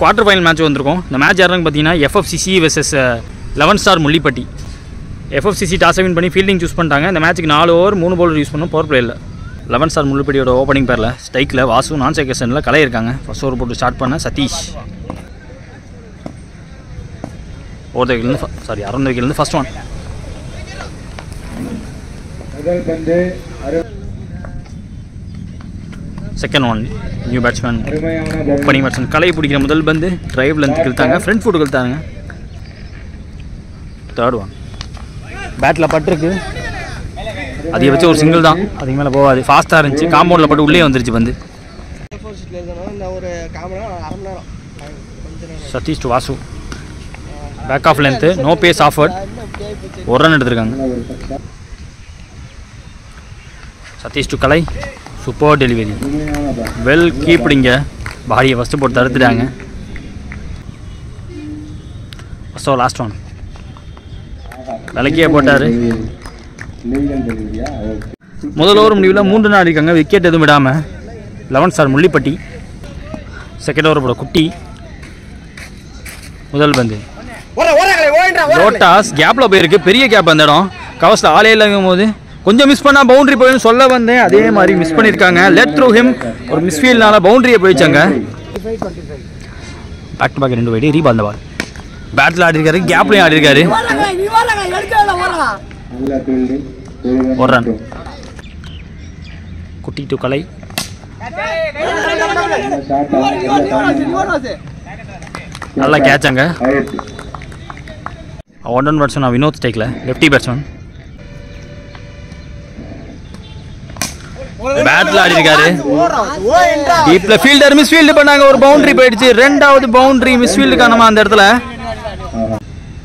Quarter final match வந்திருக்கோம் இந்த match யாருன்னு பார்த்தீங்கன்னா FFCC versus eleven star Mullippatti FFCC toss win பண்ணி ஃபீல்டிங் சூஸ் பண்ணிட்டாங்க இந்த மேட்ச்சுக்கு நாலு ஓவர் மூணு பவுலர் யூஸ் பண்ணோம் பவர் பிளேயில் லெவன் ஸ்டார் முள்ளிப்பட்டியோட ஓப்பனிங் பேரில் ஸ்ட்ரைக்கில் வாசு நான் செகஷனில் கலை இருக்காங்க ஃபர்ஸ்ட் ஓவர் போட்டு ஸ்டார்ட் பண்ண சதீஷ் ஓவர் விக்கெட்லேருந்து சாரி அறுபது விக்கெட்லேருந்து ஃபர்ஸ்ட் ஒன் முதல் பந்து அரு- செகண்ட் ஒன் நியூ பேட்ஸ்மேன் அருமையான bowling. ஓப்பனிங் பேட்ஸ்மேன் கலை பிடிக்கிற முதல் பந்து டிரைவ் லென்த் இழுத்தாங்க ஃப்ரண்ட் ஃபுட் இழுத்தாங்க தேர்ட் ஒன் பேட்டில் பட்டிருக்கு அதிக வச்சு ஒரு சிங்கிள் தான் அதுக்கு மேலே போகாது ஃபாஸ்ட்டாக இருந்துச்சு காம்பவுண்டில் பட்டு உள்ளே வந்துருச்சு பந்து ஃபோர் சீட்டில் இருக்கணும் இந்த ஒரு கால் மணி நேரம் அரை மணி நேரம் கொஞ்ச நேரம் Sathish to Vasu back of length no pace offered இன்னும் அப்படியே போச்சு ஒரு ரன் எடுத்திருக்காங்க ஒரு பக்கம். Sathish to Kalai super delivery அருமையான ball. வெல் கீப்பிடிங்க பாடியை ஃபஸ்ட்டு போட்டு தடுத்துட்டாங்க ஃபஸ்ட் லாஸ்ட் ஒன் விளக்கியே போட்டார் Legal delivery ஆ? Okay. முதல் ஓவர் முடிவில் மூன்று நாள் இருக்காங்க விக்கெட் எதுவும் விடாமல் eleven star Mullippatti second over போட குட்டி முதல் பந்து ஓட ஓடங்களே ஓடுறா லோட்டாஸ் கேப்பில் போயிருக்கு பெரிய கேப் அந்த இடம் கவர்ஸில் ஆளே இல்லைங்கும் போது கொஞ்சம் மிஸ் பண்ணால் பவுண்டரி போயிடும் சொல்ல வந்தேன் அதே மாதிரி மிஸ் பண்ணியிருக்காங்க லெட் த்ரூ ஹிம் ஒரு மிஸ்ஃபீல்ட்னால பவுண்டரியை போயிடுச்சாங்க பேக் டு பேக் ரெண்டு வைடு ரீபால் அந்த பால் பேட்டில் ஆடி இருக்காரு கேப்லையும் ஆடி இருக்காரு ஓடுறாங்க நீ ஓடுறாங்க எடுக்கல ஓடுறா நல்ல fielding. ஒரு ஒரு run. மட்டும். குட்டி டு கலை நல்ல shot ஆ? நல்ல timing. நல்லா கேட்சாங்க ஆயிடுச்சு. ஒன் ரன் பேட்ஸ்மேன் வினோத் ஸ்டேக்கில் லெஃப்டி பேட்ஸ்மேன் பேட்டில் ஆடி இருக்காரு ஓடுறா டீப்ல ஃபீல்டர் மிஸ் ஃபீல்டு பண்ணாங்க ஒரு பவுண்டரி போயிடுச்சு ரெண்டாவது பவுண்டரி மிஸ் ஃபீல்டு காணமா அந்த இடத்துல ஆஹா.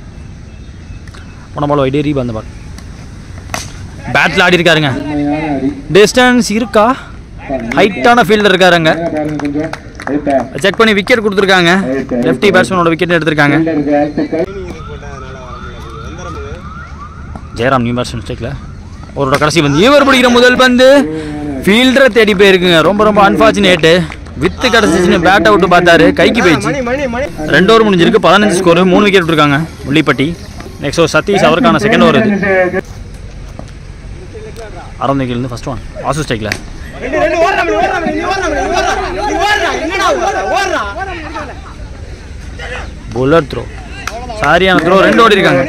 போன பால் வைடே ரீப் அந்த பால் பேட்டில் ஆடி இருக்காருங்க அருமையான அடி. டிஸ்டன்ஸ் இருக்கா ஹைட்டான ஃபீல்டர் இருக்காருங்க என்ன பாருங்க கொஞ்சம். Right ஆ? செக் பண்ணி விக்கெட் கொடுத்துருக்காங்க லெஃப்டி பேட்ஸ்மேனோட விக்கெட் எடுத்திருக்காங்க Fielder க்கு வாழ்த்துக்கள். ஜெயராம் நியூ பேட்ஸ்மேன் ஸ்டேக்கில் அவரோட கடைசி பந்து இவர் பிடிக்கிற முதல் பந்து ஃபீல்டரை தேடி போயிருக்குங்க ரொம்ப ரொம்ப அன்ஃபார்ச்சுனேட்டு வித்து கிடச்சிச்சின்னு பேட் அவுட்டு பார்த்தாரு கைக்கு போயிடுச்சு மணி மணி மணி ரெண்டு ஓவர் முடிஞ்சிருக்கு பதினஞ்சு ஸ்கோர் மூணு விக்கெட் விட்டுருக்காங்க முள்ளிப்பட்டி நெக்ஸ்ட் ஓவர் சதீஷ் அவருக்கான செகண்ட் ஓவர் இது அறுபது விக்கெட்லேருந்து ஃபர்ஸ்ட் ஒன் வாசு ஸ்டேக்கில் ரெண்டு ரெண்டு ஓடுறா மணி ஓடுறா மணி நீ ஓடுறா மணி நீ ஓடுறா நீ ஓடுறா என்னடா ஓடுறா ஓடுறா புல்லட் த்ரோ சரியான த்ரோ ரெண்டு ஓடி இருக்காங்க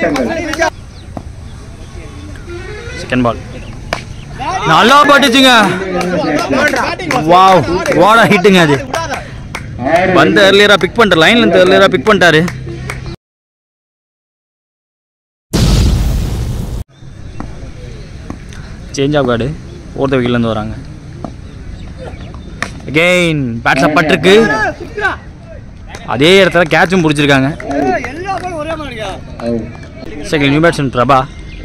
செகண்ட் பால் நல்லா பட்டுச்சுங்க வாவ் வாடா ஹிட்டுங்க அது ஆறு வந்து ஏர்லியராக பிக் பண்ணிட்டார் லைன்ல இருந்து ஏர்லியராக பிக் பண்ணிட்டாரு சேஞ்ச் ஆஃப் கார்டு ஃபோர்த் விக்கெட்லேருந்து வராங்க அகெயின் பேட்டில் பட்டிருக்கு அதே இடத்துல கேட்சும் பிடிச்சிருக்காங்க எல்லா பாலும் ஒரே மாதிரியா out. Second new batsman Prabha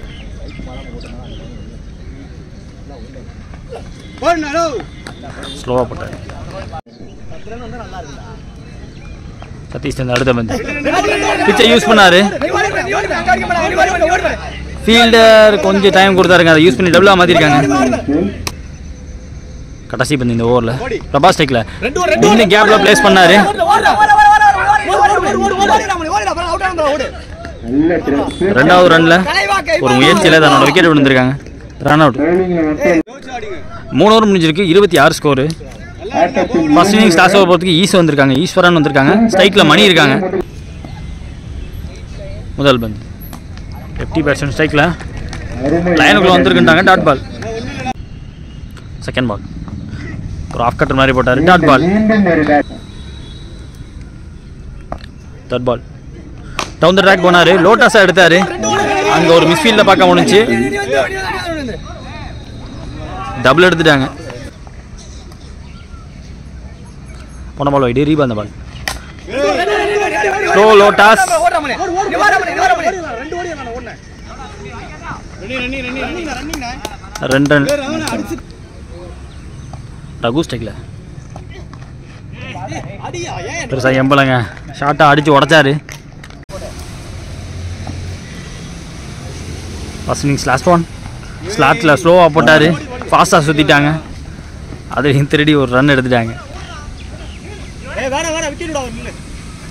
ஓடுனாரோ ஸ்லோவாக போட்டார் சதீஷ் சந்திர அடுத்த பந்து பிச்சை யூஸ் பண்ணாரு நீ ஓடுறா நீ ஓடுறா அங்க அடிக்க மாட்டா நீ ஓடுறா ஓடுறா ஃபீல்டர் கொஞ்சம் டைம் கொடுத்தாருங்க அதை யூஸ் பண்ணி டபுளாக மாற்றிருக்காங்க கடைசி பந்து இந்த ஓவரில் பிரபா ஸ்டேக்கில் ரெண்டு ஓவர் ரெண்டு இன்னும் கேப்பில் ப்ளேஸ் பண்ணாரு ஓடுறா ஓடுறா ஓடுறா ஓடுறா ஓடு ஓடு ஓடு ஓடுடா மணி ஓடுடா அப்புறம் அவுட் ஆனடா ஓடு நல்ல trip. ரெண்டாவது ரன்ல கலைவா கை ஒரு முயற்சியில் தன்னோட விக்கெட் விழுந்திருக்காங்க ரன் அவுட் bowling ல மட்டும் மூணு ஓவர் முடிஞ்சிருக்கு இருபத்தி ஆறு ஸ்கோரு ஆட்டத்தின் ஃபர்ஸ்ட் இன்னிங்ஸ் லாஸ்ட் ஓவர் போகிறதுக்கு ஈஸ் வந்திருக்காங்க ஈஸ்வரன் வந்திருக்காங்க ஸ்ட்ரைக்கில் மணி இருக்காங்க முதல் பந்து லெஃப்டி பேட்ஸ்மேன் ஸ்ட்ரைக்கில் அருமை லைனுக்குள்ளே வந்திருக்குன்றாங்க டாட் பால் செகண்ட் பால் ஒரு ஆஃப் கட்டர் மாதிரி போட்டார் டாட் பால் மீண்டும் ஒரு dot. Third ball down the track போனார் லோட்டஸாக எடுத்தார் அங்கே ஒரு மிஸ்ஃபீல்டில் பார்க்க முடிஞ்சு டபுள் எடுத்துட்டாங்க போன பால் வைடு ரீபா அந்த பால் ஸ்லோ லோட்டாஸ் ஓடுறா மணி நீ ஓடுறா மணி நீ ஓடுறா மணி ரெண்டு ஓடி நான் ஓடுனேன் ரன்னிங் ரன்னிங் ரன்னிங் ரன்னிங் ரெண்டு ரன் ரகு ஸ்டெக்கில் அடியா ஏன் பெருசாக எம்பலைங்க ஷார்ட்டாக அடித்து உடச்சாரு ஃபர்ஸ்ட் இன்னிங்ஸ் லாஸ்ட் ஒன் ஸ்லாட்டில் ஸ்லோவாக போட்டார் ஃபாஸ்ட்டாக சுற்றிட்டாங்க அதையும் திருடி ஒரு ரன் எடுத்துட்டாங்க ஏய் வேணா வேணா விக்கெட் விடா நில்லு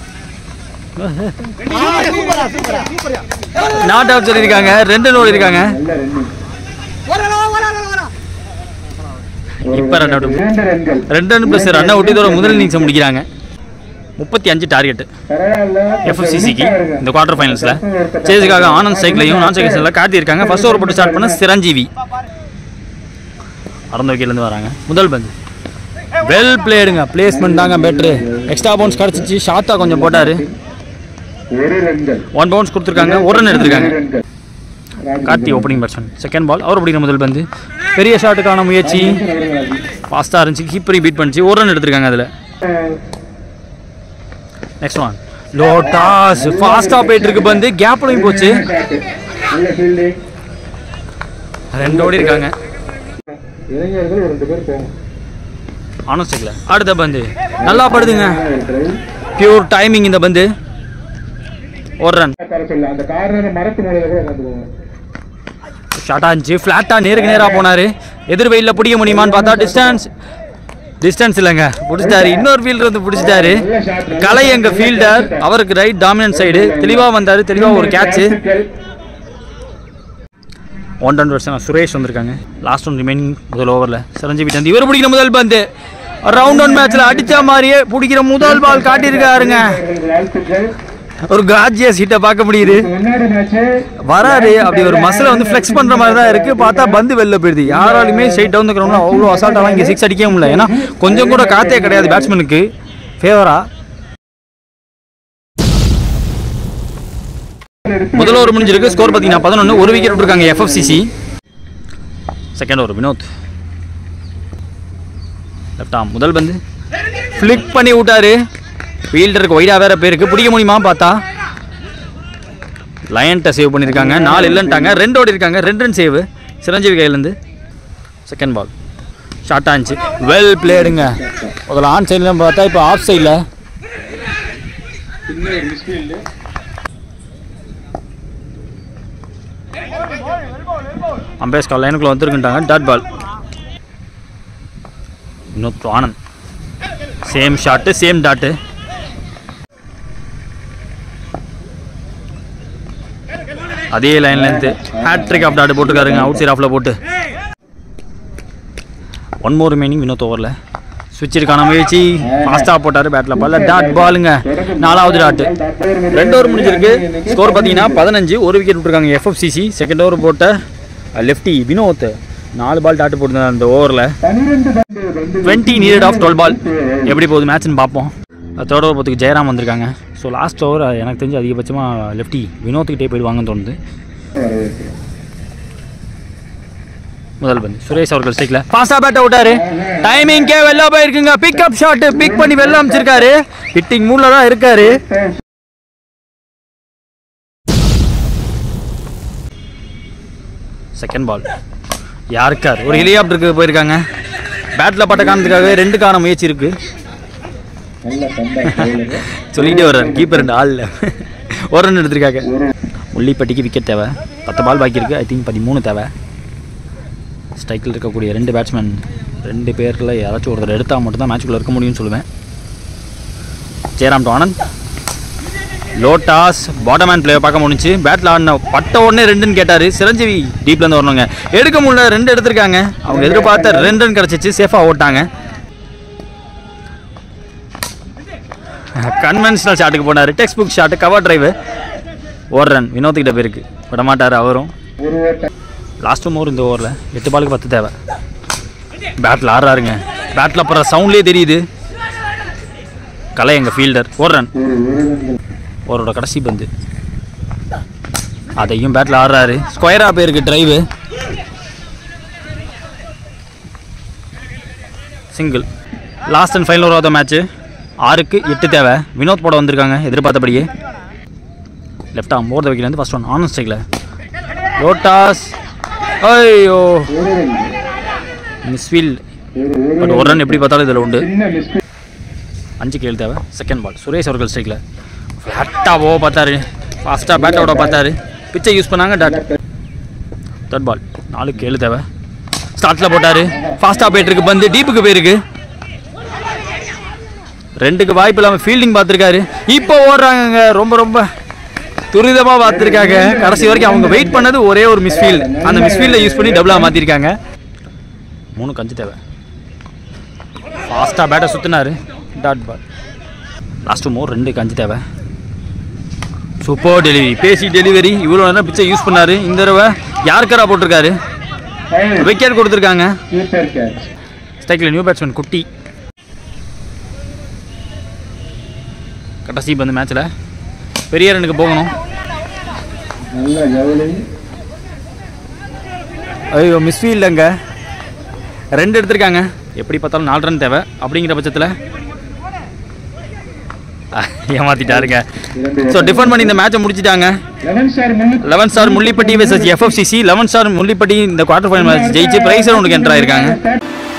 சூப்பரா சூப்பரா சூப்பரா நாட் அவுட் சொல்லியிருக்காங்க ரெண்டு ஓடி இருக்காங்க நல்ல ரன்னிங் வரடா வரடா வரடா இப்ப run out. இரண்டு ரன்கள் ரெண்டு ரன் ப்ளஸ் ரன் அவுட் இதோட முதல் இன்னிங்ஸை முடிக்கிறாங்க முப்பத்தி அஞ்சு டார்கெட் பரவாயில்ல எஃப்எஃப்சிசிக்கு இந்த குவார்டர் ஃபைனல்ஸில் சேஸுக்காக ஆனந்த் ஸ்ட்ரைக்லையும் நான் ஸ்ட்ரைக்ஸில் காட்டியிருக்காங்க ஃபர்ஸ்ட் ஓவர் போட்டு ஸ்டார்ட் பண்ண சிரஞ்சீவி அறந்த விக்கெட்லேருந்து வராங்க முதல் பந்து வெல் பிளேடுங்க பிளேஸ்மெண்ட் தாங்க பெட்ரு எக்ஸ்ட்ரா பவுன்ஸ் கிடச்சிச்சு ஷார்ட்டாக கொஞ்சம் போட்டார் ஒரு ரன்கள் ஒன் பவுன்ஸ் கொடுத்துருக்காங்க ஒரு ரன் எடுத்திருக்காங்க இரு ரன்கள் Karthi opening batsman second ball அவர் பிடிக்கிற முதல் பந்து பெரிய ஷாட்டுக்கான முயற்சி ஃபாஸ்ட்டாக இருந்துச்சு கீப்பரையும் பீட் பண்ணிச்சு ஒரு ரன் எடுத்திருக்காங்க அதில் நெக்ஸ்ட் ஒன் லோ டாஸ் ஃபாஸ்ட்டாக போயிட்டு இருக்கு பந்து கேப்லையும் போச்சு நல்ல ஃபீல்டிங் ரெண்டு ஓடி இருக்காங்க இளைஞர்கள் ஒரு ரெண்டு பேர் போகும் ஆனஸ்டிக்கில் அடுத்த பந்து நல்லா படுதுங்க ஒரு drive. பியூர் டைமிங் இந்த பந்து ஒரு ரன் தர சொல்ல அந்த கார்னர் மரத்து மூலையில கூட உட்காந்துக்குவாங்க ஷார்ட்டாக இருந்துச்சு ஃப்ளாட்டாக நேருக்கு நேராக போனார் எதிர் வெயிலில் பிடிக்க முடியுமான்னு பார்த்தா டிஸ்டன்ஸ் டிஸ்டன்ஸ் இல்லைங்க பிடிச்சிட்டாரு இன்னொரு ஃபீல்டர் வந்து பிடிச்சிட்டாரு நல்ல ஷாட் கலை எங்க ஃபீல்டர் அவருக்கு ரைட் டாமினன்ட் சைடு தெளிவாக வந்தார் தெளிவாக ஒரு கேட்ச்சு ஒன் ரன் வருஷம் சுரேஷ் வந்திருக்காங்க லாஸ்ட் ஒன் ரிமைனிங் முதல் ஓவரில் சிரஞ்சீவி தந்தி இவர் பிடிக்கிற முதல் பந்து ரவுண்ட் ஒன் மேட்ச்சில் அடித்த மாதிரியே பிடிக்கிற முதல் பால் காட்டியிருக்காருங்க வாழ்த்துக்கள் ஒரு காஜியஸ் ஹிட்டை பார்க்க முடியுது முன்னாடி மேட்ச் வராரு அப்படி ஒரு மசிலை வந்து ஃப்ளெக்ஸ் பண்ணுற மாதிரி தான் இருக்குது பார்த்தா பந்து வெளில போயிடுது யாராலுமே ஸ்ட்ரைட் டவுன் கிரௌண்ட்ல அவ்வளோ அசால்ட்டாலாம் இங்கே சிக்ஸ் அடிக்கவே முடியல ஏன்னா கொஞ்சம் கூட காத்தே கிடையாது பேட்ஸ்மேனுக்கு ஃபேவரா முதல் ஓவர் முடிஞ்சிருக்கு ஸ்கோர் பார்த்தீங்கன்னா பதினொன்று ஒரு விக்கெட் விட்டுருக்காங்க FFCC second over Vinoth left arm முதல் பந்து ஃப்ளிக் பண்ணி விட்டாரு ஃபீல்டருக்கு ஒய்டா வேற பேருக்கு பிடிக்க முடியுமா பார்த்தா லயன்ட்ட சேவ் பண்ணியிருக்காங்க நாலு இல்லைன்ட்டாங்க ரெண்டு ஓடி இருக்காங்க ரெண்டு ரன் சேவ் சிரஞ்சீவி கையிலேருந்து செகண்ட் பால் ஷார்ட்டாக இருந்துச்சு வெல் பிளேடுங்க முதல்ல ஆன் சைடில் பார்த்தா இப்போ ஆஃப் சைடில் இன்னொரு மிஸ்ஃபீல்டு அம்பேஸ்கர் லைனுக்குள்ளே வந்துருக்குன்ட்டாங்க டாட் பால் இன்னொரு Anand same shot same dot அதே லைன்லேருந்து ஹேட்ரிக் ஆஃப் டாட் போட்டுக்காருங்க அவுட் சைட் ஆஃபில் போட்டு ஒன் மோர் ரிமைனிங் வினோத் ஓவரில் சுவிட்சிற்கான முயற்சி ஃபாஸ்ட்டாக போட்டார் பேட்டில் பால்ல டாட் பாலுங்க நாலாவது டாட்டு ரெண்டு ஓவர் முடிஞ்சிருக்கு ஸ்கோர் பார்த்தீங்கன்னா பதினஞ்சு ஒரு விக்கெட் விட்டுருக்காங்க எஃப்எஃப்சிசி செகண்ட் ஓவர் போட்ட லெஃப்டி வினோத் நாலு பால் டாட்டு போட்டிருந்தாங்க அந்த ஓவரில் பனிரெண்டு பந்து வந்து twenty needed off twelve ball எப்படி போகுது மேட்ச்னு பார்ப்போம் தேர்ட் ஓவர் போகிறதுக்கு ஜெயராம் வந்திருக்காங்க ஸோ லாஸ்ட் ஓவர் எனக்கு தெரிஞ்சு அதிகபட்சமாக லெஃப்டி வினோத்துக்கிட்டே போயிடுவாங்கன்னு தோணுது வரவேற்கிறோம். முதல் பந்து சுரேஷ் அவர்கள் ஸ்டிக்ல ஃபாஸ்டா பேட் விட்டாரு டைமிங்கே வெளில போயிருக்குங்க பிக்கப் ஷாட் பிக் பண்ணி வெளில அமைச்சிருக்காரு ஹிட்டிங் மூட்ல தான் இருக்காரு செகண்ட் பால் யாருக்கார் ஒரு ஹெலிகாப்டருக்கு போயிருக்காங்க பேட்டில் பட்ட காரணத்துக்காகவே ரெண்டு காண முயற்சி இருக்கு நல்ல comeback bowler. சொல்லிக்கிட்டே வர்றாரு கீப்பர் ரெண்டு ஆள் ஒரு ரன் எடுத்திருக்காங்க முள்ளிப்பட்டிக்கு விக்கெட் தேவை பத்து பால் பாக்கி இருக்குது ஐ திங்க் பதிமூணு தேவை ஸ்ட்ரைக்கில் இருக்கக்கூடிய ரெண்டு பேட்ஸ்மேன் ரெண்டு பேரில் யாராச்சும் ஒருத்தர் எடுத்தால் மட்டும்தான் மேட்சுக்குள்ளே இருக்க முடியும்னு சொல்லுவேன் ஜெயராம் டு ஆனந்த் லோட்டாஸ் பாட்டம் மேன் பிளேயர் பார்க்க முடிஞ்சு பேட்டில் ஆடின பட்ட உடனே ரெண்டுன்னு கேட்டார் சிரஞ்சீவி டீப்லேருந்து வரணுங்க எடுக்க முடியல ரெண்டு எடுத்திருக்காங்க அவங்க எதிர்பார்த்த ரெண்டு ரன் கிடச்சிச்சு சேஃபாக ஓட்டாங்க கன்வென்ஷனல் ஷாட்டுக்கு போனார் textbook shot cover drive ஒரு ரன் வினோத்துக்கிட்ட போயிருக்கு விட மாட்டார் அவரும் ஒரு ஓட்டம் லாஸ்ட் ஓவர் இந்த ஓவரில் எட்டு பாலுக்கு பத்து தேவை பேட்டில் ஆடுறாருங்க பேட்டில் அப்புறம் சவுண்ட்லேயே தெரியுது கலை எங்கள் ஃபீல்டர் ஒரு ரன் ஒரு ஒரு ரன்கள் ஓவரோட கடைசி பந்து அதையும் பேட்டில் ஆடுறாரு ஸ்கொயராக போயிருக்கு drive single last and final over of the match ஆறுக்கு எட்டு தேவை வினோத் போட வந்திருக்காங்க எதிர்பார்த்தபடியே left arm over the wicket வந்து ஃபர்ஸ்ட் ஒன் ஆன் ஸ்ட்ரைக்கில் லோட்டாஸ் ஐயோ ஒரு ரன்கள் மிஸ்ஃபீல்ட் ஒரு ஒரு பட் ஒரு ரன் எப்படி பார்த்தாலும் இதில் உண்டு சின்ன மிஸ்ஃபீல்ட் அஞ்சு கேள் தேவை செகண்ட் பால் சுரேஷ் அவர்கள் ஸ்ட்ரைக்கில் ஃப்ளாட்டாக போக பார்த்தாரு ஃபாஸ்ட்டாக பேட்டோட பார்த்தாரு பிச்சை யூஸ் பண்ணாங்க டாட் தேர்ட் பால் நாலு கேளு தேவை ஸ்டார்ட்டில் போட்டார் ஃபாஸ்ட்டாக போயிட்டுருக்கு பந்து டீப்புக்கு போயிருக்கு ரெண்டுக்கு வாய்ப்பு இல்லாமல் ஃபீல்டிங் பார்த்துருக்காரு இப்போ ஓடுறாங்கங்க ரொம்ப ரொம்ப துரிதமாக பார்த்துருக்காங்க கடைசி வரைக்கும் அவங்க வெயிட் பண்ணது ஒரே ஒரு மிஸ்ஃபீல்டு அந்த மிஸ்ஃபீல்டை யூஸ் பண்ணி டபுளாக மாற்றிருக்காங்க மூணு கஞ்சி தேவை ஃபாஸ்ட்டாக பேட்டை சுற்றினாரு டாட் பால் லாஸ்ட்டு மோர் ரெண்டு கஞ்சி தேவை சூப்பர் டெலிவரி பேசி டெலிவரி இவ்வளோ நேரம் பிச்சை யூஸ் பண்ணாரு இந்த தடவை யாருக்கரா போட்டிருக்காரு ஃபைனல் விக்கெட் கொடுத்துருக்காங்க கீப்பர் கேட்ச் ஸ்ட்ரைக்கில் நியூ பேட்ஸ்மேன் குட்டி கடைசி இப்போ இந்த மேட்ச்சில் பெரிய ரனுக்கு போகணும் நல்ல ஜவுளி ஐயோ மிஸ்ஃபீல்டுங்க ரெண்டு எடுத்திருக்காங்க எப்படி பார்த்தாலும் நாலு ரன் தேவை அப்படிங்கிற பட்சத்தில் ஏமாத்திட்டாருங்க ஸோ டிஃபெண்ட் பண்ணி இந்த மேட்சை முடிச்சிட்டாங்க லெவன் ஸ்டார் முன்னூத்தி eleven star Mullippatti versus FFCC eleven star Mullippatti இந்த குவார்டர் ஃபைனல் மேட்ச் ஜெயிச்சு பிரைஸ் ரவுண்டுக்கு என்ட்ரு ஆயிருக்காங்க